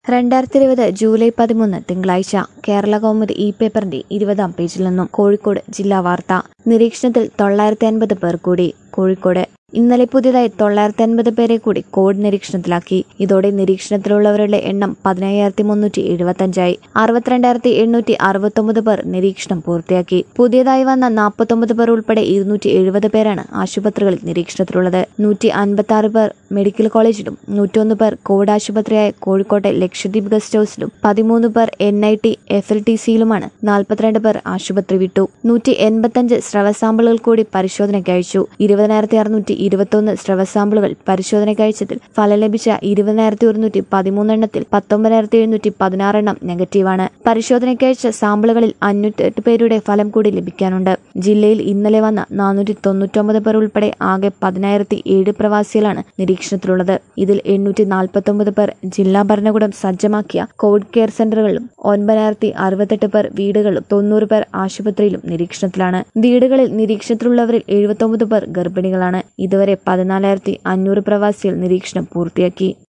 രണ്ടായിരത്തി ഇരുപത് ജൂലൈ പതിമൂന്ന് തിങ്കളാഴ്ച കേരള കൗമുദി ഇ പേപ്പറിന്റെ ഇരുപതാം പേജിൽ നിന്നും കോഴിക്കോട് ജില്ലാ വാർത്ത നിരീക്ഷണത്തിൽ തൊള്ളായിരത്തി അൻപത് പേർ കൂടി കോഴിക്കോട് ഇന്നലെ പുതിയതായി തൊള്ളായിരത്തി അൻപത് പേരെ കൂടി കോവിഡ് നിരീക്ഷണത്തിലാക്കി ഇതോടെ നിരീക്ഷണത്തിലുള്ളവരുടെ എണ്ണം പതിനയ്യായിരത്തി മുന്നൂറ്റി എഴുപത്തഞ്ചായി അറുപത്തിരണ്ടായിരത്തി എണ്ണൂറ്റി അറുപത്തൊമ്പത് പേർ നിരീക്ഷണം പൂർത്തിയാക്കി പുതിയതായി വന്ന നാൽപ്പത്തൊമ്പത് പേർ ഉൾപ്പെടെ ഇരുന്നൂറ്റി എഴുപത് പേരാണ് ആശുപത്രികളിൽ നിരീക്ഷണത്തിലുള്ളത് നൂറ്റി അൻപത്തി ആറ് പേർ മെഡിക്കൽ കോളേജിലും നൂറ്റൊന്ന് പേർ കോവിഡ് ആശുപത്രിയായ കോഴിക്കോട്ടെ ലക്ഷദ്വീപ് ഗസ്റ്റ് ഹൌസിലും പതിമൂന്ന് പേർ N I T F L T സിയിലുമാണ് നാൽപ്പത്തിരണ്ട് പേർ ആശുപത്രി വിട്ടു നൂറ്റി എൺപത്തഞ്ച് സ്രവ സാമ്പിളുകൾ കൂടി പരിശോധനയ്ക്ക് അയച്ചു ഇരുപതിനായിരത്തി അറുന്നൂറ്റി ഇരുപത്തൊന്ന് സ്രവ സാമ്പിളുകൾ പരിശോധനയ്ക്ക് അയച്ചതിൽ ഫലം ലഭിച്ച ഇരുപതിനായിരത്തി ഒരുന്നൂറ്റി പതിമൂന്നെണ്ണത്തിൽ പത്തൊമ്പതിനായിരത്തി എഴുന്നൂറ്റി പതിനാറെണ്ണം നെഗറ്റീവാണ് പരിശോധനയ്ക്ക് അയച്ച സാമ്പിളുകളിൽ അഞ്ഞൂറ്റെട്ട് പേരുടെ ഫലം കൂടി ലഭിക്കാനുണ്ട് ജില്ലയിൽ ഇന്നലെ വന്ന നാനൂറ്റി തൊണ്ണൂറ്റൊമ്പത് പേർ ഉൾപ്പെടെ ആകെ പതിനായിരത്തി ഏഴ് പ്രവാസികളാണ് നിരീക്ഷണത്തിലുള്ളത് ഇതിൽ എണ്ണൂറ്റി നാൽപ്പത്തൊമ്പത് പേർ ജില്ലാ ഭരണകൂടം സജ്ജമാക്കിയ കോവിഡ് കെയർ സെന്ററുകളിലും ഒൻപതിനായിരത്തി അറുപത്തെട്ട് പേർ വീടുകളിലും തൊണ്ണൂറ് പേർ ആശുപത്രിയിലും നിരീക്ഷണത്തിലാണ് വീടുകളിൽ നിരീക്ഷണത്തിലുള്ളവരിൽ എഴുപത്തൊമ്പത് പേർ ഗർഭിണികളാണ് ഇതുവരെ പതിനാലായിരത്തി അഞ്ഞൂറ് പ്രവാസികൾ നിരീക്ഷണം പൂർത്തിയാക്കി